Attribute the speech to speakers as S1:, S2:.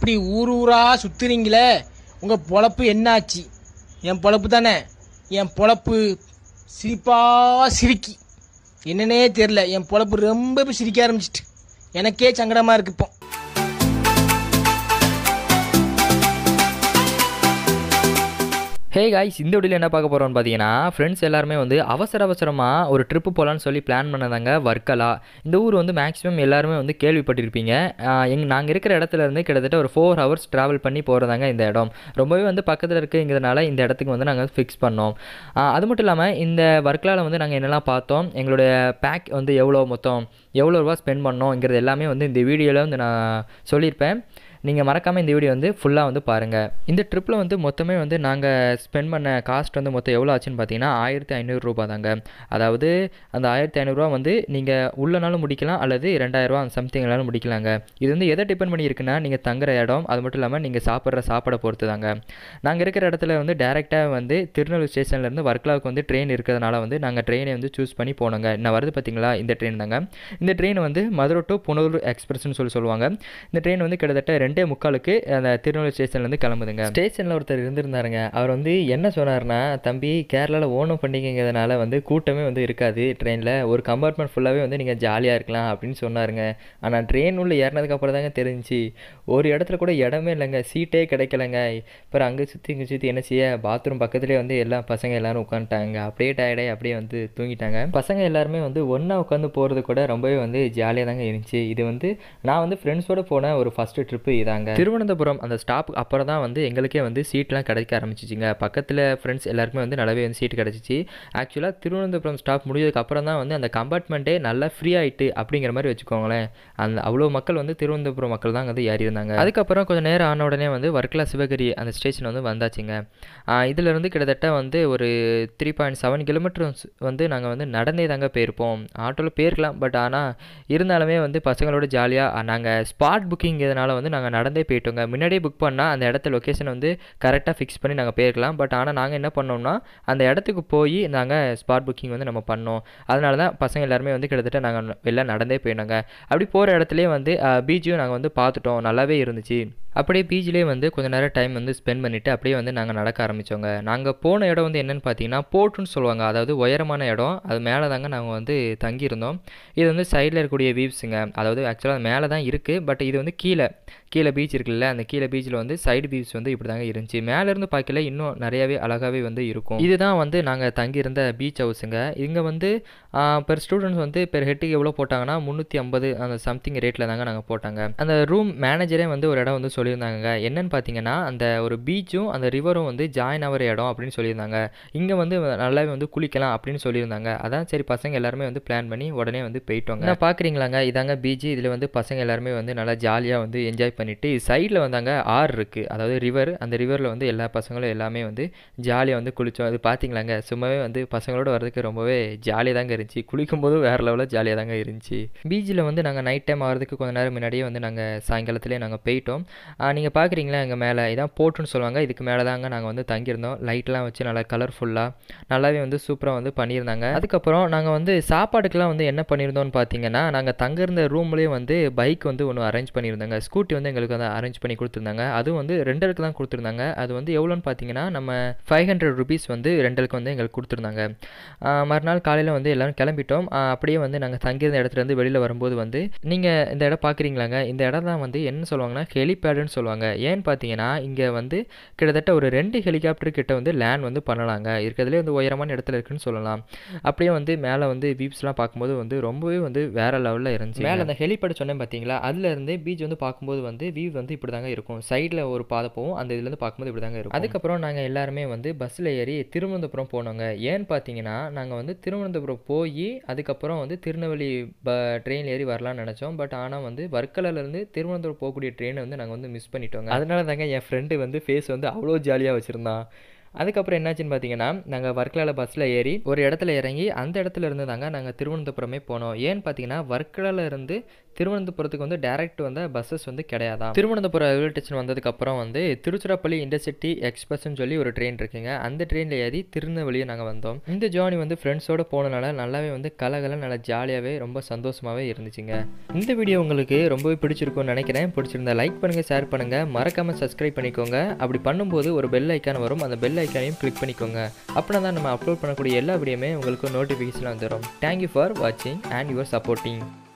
S1: இப்படி ஊர் ஊரா சுத்துறீங்களே உங்க பொழப்பு என்னாச்சு என் பொழப்பு தானே என் பொழப்பு சிரிப்பா சிரிக்கி என்னன்னே தெரில என் பொழப்பு ரொம்ப இப்ப சிரிக்க ஆரம்பிச்சிட்டு எனக்கே சங்கடமா இருக்கு இப்போ
S2: ஹே காய்ஸ் இந்த வீடியோவில் என்ன பார்க்க போகிறோம்னு பார்த்தீங்கன்னா ஃப்ரெண்ட்ஸ் எல்லாருமே வந்து அவசர அவசரமாக ஒரு ட்ரிப்பு போகலான்னு சொல்லி பிளான் பண்ணதாங்க வர்க்கலா இந்த ஊர் வந்து மேக்ஸிமம் எல்லாருமே வந்து கேள்விப்பட்டிருப்பீங்க ஆஹ் எங் நாங்கள் இருக்கிற இடத்துல இருந்து கிட்டத்தட்ட ஒரு ஃபோர் ஹவர்ஸ் ட்ராவல் பண்ணி போகிறதாங்க இந்த இடம் ரொம்பவே வந்து பக்கத்தில் இருக்குங்கிறதுனால இந்த இடத்துக்கு வந்து நாங்கள் ஃபிக்ஸ் பண்ணோம் ஆஹ் அது மட்டும் இல்லாமல் இந்த வர்க்கலாவில் வந்து நாங்கள் என்னெல்லாம் பார்த்தோம் எங்களுடைய பேக் வந்து எவ்வளோ மொத்தம் எவ்வளோ ரூபா ஸ்பெண்ட் பண்ணோங்கிறது எல்லாமே வந்து இந்த வீடியோவில் வந்து நான் சொல்லியிருப்பேன் நீங்கள் மறக்காமல் இந்த வீடியோ வந்து ஃபுல்லாக வந்து பாருங்கள் இந்த ட்ரிப்பில் வந்து மொத்தமே வந்து நாங்கள் ஸ்பெண்ட் பண்ண காஸ்ட் வந்து மொத்தம் எவ்வளோ ஆச்சுன்னு பார்த்தீங்கன்னா ஆயிரத்தி ஐநூறுரூபா தாங்க அதாவது அந்த ஆயிரத்தி ஐநூறுரூவா வந்து நீங்கள் உள்ளனாலும் முடிக்கலாம் அல்லது ரெண்டாயிரரூவா சம்திங்னாலும் முடிக்கலாங்க இது வந்து எதை டிபெண்ட் பண்ணி இருக்குன்னா நீங்கள் தங்குற இடம் அது மட்டும் இல்லாமல் நீங்கள் சாப்பிட்ற சாப்பாடை பொறுத்து தாங்க நாங்கள் இருக்கிற இடத்துல வந்து டேரெக்டாக வந்து திருநெல்வேலி ஸ்டேஷன்லேருந்து வர்க்கலாவுக்கு வந்து ட்ரெயின் இருக்கிறதுனால வந்து நாங்கள் ட்ரெயினை வந்து சூஸ் பண்ணி போனோங்க என்ன வருது பார்த்தீங்களா இந்த ட்ரெயின் தாங்க இந்த ட்ரெயின் வந்து மதுரை டு புனலூர் எக்ஸ்பிரஸ்னு சொல்லி சொல்லுவாங்க இந்த ட்ரெயின் வந்து கிட்டத்தட்ட ரெண்டே முக்காலுக்கு அந்த திருநெல்வேலி ஸ்டேஷன்லேருந்து கிளம்புதுங்க ஸ்டேஷனில் ஒருத்தர் இருந்திருந்தாருங்க அவர் வந்து என்ன சொன்னார்னா தம்பி கேரளாவில் ஓணம் பண்டிகைங்கிறதுனால வந்து கூட்டமே வந்து இருக்காது ட்ரெயினில் ஒரு கம்பார்ட்மெண்ட் ஃபுல்லாகவே வந்து நீங்கள் ஜாலியாக இருக்கலாம் அப்படின்னு சொன்னாருங்க ஆனால் ட்ரெயின் உள்ள ஏறினதுக்கு அப்புறம் தாங்க தெரிஞ்சுச்சு ஒரு இடத்துல கூட இடமே இல்லைங்க சீட்டே கிடைக்கலங்க அப்புறம் அங்கே சுற்றி இங்கே சுற்றி என்ன செய்ய பாத்ரூம் பக்கத்துலேயே வந்து எல்லா பசங்க எல்லாரும் உட்காந்துட்டாங்க அப்படியே டயர்டாகி அப்படியே வந்து தூங்கிட்டாங்க பசங்க எல்லாருமே வந்து ஒன்றா உட்காந்து போகிறது கூட ரொம்பவே வந்து ஜாலியாக தாங்க இருந்துச்சு இது வந்து நான் வந்து ஃப்ரெண்ட்ஸோட போன ஒரு ஃபஸ்ட்டு ட்ரிப்பு இதாங்க திருவனந்தபுரம் அந்த ஸ்டாப்புக்கு அப்புறம் தான் வந்து எங்களுக்கே வந்து சீட்லாம் கிடைக்க ஆரம்பிச்சிச்சுங்க பக்கத்தில் ஃப்ரெண்ட்ஸ் எல்லாருக்குமே வந்து நல்லாவே வந்து சீட் கிடச்சிச்சு ஆக்சுவலாக திருவனந்தபுரம் ஸ்டாப் முடிஞ்சதுக்கு அப்புறம் தான் வந்து அந்த கம்பார்ட்மெண்ட்டே நல்லா ஃப்ரீ ஆயிட்டு அப்படிங்கிற மாதிரி வச்சுக்கோங்களேன் அந்த அவ்வளோ மக்கள் வந்து திருவனந்தபுரம் மக்கள் தான் வந்து ஏறி இருந்தாங்க அதுக்கப்புறம் கொஞ்சம் நேரம் ஆன உடனே வந்து வர்க்கலா சிவகிரி அந்த ஸ்டேஷன் வந்து வந்தாச்சுங்க இதிலிருந்து கிட்டத்தட்ட வந்து ஒரு த்ரீ பாயிண்ட் செவன் கிலோமீட்டர்ஸ் வந்து நாங்கள் வந்து நடந்தே தாங்க போயிருப்போம் ஆட்டோவில் போயிருக்கலாம் பட் ஆனால் இருந்தாலுமே வந்து பசங்களோட ஜாலியாக நாங்கள் ஸ்பாட் புக்கிங் இதனால் வந்து நாங்கள் நடந்தே போயிட்டோங்க முன்னாடியே புக் பண்ணால் அந்த இடத்த லொக்கேஷன் வந்து கரெக்டாக ஃபிக்ஸ் பண்ணி நாங்கள் போயிருக்கலாம் பட் ஆனால் நாங்கள் என்ன பண்ணோம்னா அந்த இடத்துக்கு போய் நாங்கள் ஸ்பாட் புக்கிங் வந்து நம்ம பண்ணோம் அதனால தான் பசங்க எல்லாருமே வந்து கிட்டத்தட்ட நாங்கள் எல்லாம் நடந்தே போயிட்டோங்க அப்படி போகிற இடத்துலேயே வந்து பீச்சையும் நாங்கள் வந்து பார்த்துட்டோம் நல்லாவே இருந்துச்சு அப்படியே பீச்சிலே வந்து கொஞ்ச நேரம் டைம் வந்து ஸ்பெண்ட் பண்ணிவிட்டு அப்படியே வந்து நாங்கள் நடக்க ஆரம்பித்தோங்க நாங்கள் போன இடம் வந்து என்னென்னு பார்த்தீங்கன்னா போர்ட்டுன்னு சொல்லுவாங்க அதாவது உயரமான இடம் அது மேலே தாங்க நாங்கள் வந்து தங்கியிருந்தோம் இது வந்து சைடில் இருக்கக்கூடிய வீவ்ஸுங்க அதாவது ஆக்சுவலாக மேலே தான் இருக்குது பட் இது வந்து கீழே கீழே பீச் இருக்குல்ல அந்த கீழே பீச்சில் வந்து சைடு பீச் வந்து இப்படி தாங்க இருந்துச்சு மேலேருந்து பார்க்கல இன்னும் நிறையாவே அழகாகவே வந்து இருக்கும் இதுதான் வந்து நாங்கள் தங்கியிருந்த பீச் ஹவுஸுங்க இங்கே வந்து பெர் ஸ்டூடெண்ட்ஸ் வந்து பெர் ஹெட்டுக்கு எவ்வளோ போட்டாங்கன்னா முந்நூற்றி ஐம்பது அந்த சம்திங் ரேட்டில் தாங்க நாங்கள் போட்டாங்க அந்த ரூம் மேனேஜரே வந்து ஒரு இடம் வந்து சொல்லியிருந்தாங்க என்னன்னு பார்த்தீங்கன்னா அந்த ஒரு பீச்சும் அந்த ரிவரும் வந்து ஜாயின் ஆகிற இடம் அப்படின்னு சொல்லியிருந்தாங்க இங்கே வந்து நல்லாவே வந்து குளிக்கலாம் அப்படின்னு சொல்லியிருந்தாங்க அதான் சரி பசங்க எல்லாருமே வந்து பிளான் பண்ணி உடனே வந்து போயிட்டோங்க நான் பார்க்குறீங்களாங்க இதாங்க பீச் இதில் வந்து பசங்க எல்லாருமே வந்து நல்லா ஜாலியாக வந்து என்ஜாய் பண்ணிவிட்டு சைடில் வந்தாங்க ஆறு இருக்குது அதாவது ரிவர் அந்த ரிவரில் வந்து எல்லா பசங்களும் எல்லாமே வந்து ஜாலியாக வந்து குளித்தோம் அது பார்த்தீங்களாங்க சும்மாவே வந்து பசங்களோட வரதுக்கு ரொம்பவே ஜாலியாக தாங்க இருந்துச்சு குளிக்கும் போதும் வேறு லெவலில் ஜாலியாக தாங்க இருந்துச்சு பீச்சில் வந்து நாங்கள் நைட் டைம் ஆகிறதுக்கு கொஞ்சம் நேரம் முன்னாடியே வந்து நாங்கள் சாயங்காலத்துலேயே நாங்கள் போயிட்டோம் நீங்கள் பார்க்குறீங்களா எங்கள் மேலே இதான் போட்டுன்னு சொல்லுவாங்க இதுக்கு மேலே தாங்க நாங்கள் வந்து தங்கியிருந்தோம் லைட்லாம் வச்சு நல்லா கலர்ஃபுல்லாக நல்லாவே வந்து சூப்பராக வந்து பண்ணியிருந்தாங்க அதுக்கப்புறம் நாங்கள் வந்து சாப்பாடுக்கெலாம் வந்து என்ன பண்ணியிருந்தோம்னு பார்த்தீங்கன்னா நாங்கள் தங்கியிருந்த ரூம்லேயே வந்து பைக் வந்து ஒன்று அரேஞ்ச் பண்ணியிருந்தாங்க ஸ்கூட்டி வந்து எங்களுக்கு வந்து அரேஞ்ச் பண்ணி கொடுத்துருந்தாங்க அதுவும் வந்து ரெண்டலுக்கு தான் கொடுத்துருந்தாங்க அது வந்து எவ்வளோன்னு பார்த்தீங்கன்னா நம்ம ஃபைவ் ஹண்ட்ரட் ருபீஸ் வந்து ரெண்டலுக்கு வந்து எங்களுக்கு கொடுத்துருந்தாங்க மறுநாள் காலையில் வந்து எல்லோரும் கிளம்பிட்டோம் அப்படியே வந்து நாங்கள் தங்கியிருந்த இடத்துலேருந்து வெளியில் வரும்போது வந்து நீங்கள் இந்த இடம் பார்க்குறீங்களாங்க இந்த இடம் தான் வந்து என்ன சொல்லுவாங்கன்னா ஹெலிபேடுன்னு சொல்லுவாங்க ஏன்னு பார்த்தீங்கன்னா இங்கே வந்து கிட்டத்தட்ட ஒரு ரெண்டு ஹெலிகாப்டர் கிட்ட வந்து லேண்ட் வந்து பண்ணலாங்க இருக்கிறதுலே வந்து உயரமான இடத்துல இருக்குன்னு சொல்லலாம் அப்படியே வந்து மேலே வந்து வீப்ஸ்லாம் பார்க்கும்போது வந்து ரொம்பவே வந்து வேறு லெவலில் இருந்துச்சு மேலே அந்த ஹெலிபேட் சொன்னேன் பார்த்தீங்களா அதுலேருந்து பீச் வந்து பார்க்கும்போது வந்து வியூ வந்து இப்படி தாங்க இருக்கும் சைடில் ஒரு பாதை போகும் அந்த இதுலேருந்து பார்க்கும்போது இப்படி தாங்க இருக்கும் அதுக்கப்புறம் நாங்கள் எல்லாருமே வந்து பஸ்ஸில் ஏறி திருவனந்தபுரம் போனோங்க ஏன்னு பார்த்தீங்கன்னா நாங்கள் வந்து திருவனந்தபுரம் போய் அதுக்கப்புறம் வந்து திருநெல்வேலி ப ட்ரெயின் ஏறி வரலாம்னு நினச்சோம் பட் ஆனால் வந்து வர்க்கலாலேருந்து திருவனந்தபுரம் போகக்கூடிய ட்ரெயினை வந்து நாங்கள் வந்து மிஸ் பண்ணிட்டோங்க அதனால தாங்க என் ஃப்ரெண்டு வந்து ஃபேஸ் வந்து அவ்வளோ ஜாலியாக வச்சுருந்தான் அதுக்கப்புறம் என்னாச்சுன்னு பார்த்தீங்கன்னா நாங்கள் வர்க்கலாவில் பஸ்ஸில் ஏறி ஒரு இடத்துல இறங்கி அந்த இடத்துல இருந்து தாங்க நாங்கள் திருவனந்தபுரமே போனோம் ஏன்னு பார்த்தீங்கன்னா வர்க்கலாவில் இருந்து திருவனந்தபுரத்துக்கு வந்து டேரக்ட் வந்து பஸ்ஸஸ் வந்து கிடையாதான் திருவனந்தபுரம் ரயில்வே ஸ்டேஷன் வந்ததுக்கப்புறம் வந்து திருச்சிராப்பள்ளி இன்டர்சிட்டி எக்ஸ்பிரஸ்ன்னு சொல்லி ஒரு ட்ரெயின் இருக்குங்க அந்த ட்ரெயினில் ஏறி திருநெல்வேலியை நாங்கள் வந்தோம் இந்த ஜேர்னி வந்து ஃப்ரெண்ட்ஸோட போனனால நல்லாவே வந்து கலகல நல்லா ஜாலியாகவே ரொம்ப சந்தோஷமாகவே இருந்துச்சுங்க இந்த வீடியோ உங்களுக்கு ரொம்பவே பிடிச்சிருக்கும்னு நினைக்கிறேன் பிடிச்சிருந்தா லைக் பண்ணுங்கள் ஷேர் பண்ணுங்கள் மறக்காமல் சப்ஸ்கிரைப் பண்ணிக்கோங்க அப்படி பண்ணும்போது ஒரு பெல் ஐக்கான் வரும் அந்த பெல் ஐக்கானையும் கிளிக் பண்ணிக்கோங்க அப்படின்னா தான் நம்ம அப்லோட் பண்ணக்கூடிய எல்லா வீடியோமே உங்களுக்கு நோட்டிஃபிகேஷன் வந்துடும் தேங்க்யூ ஃபார் வாட்சிங் அண்ட் யுவர் சப்போர்ட்டிங்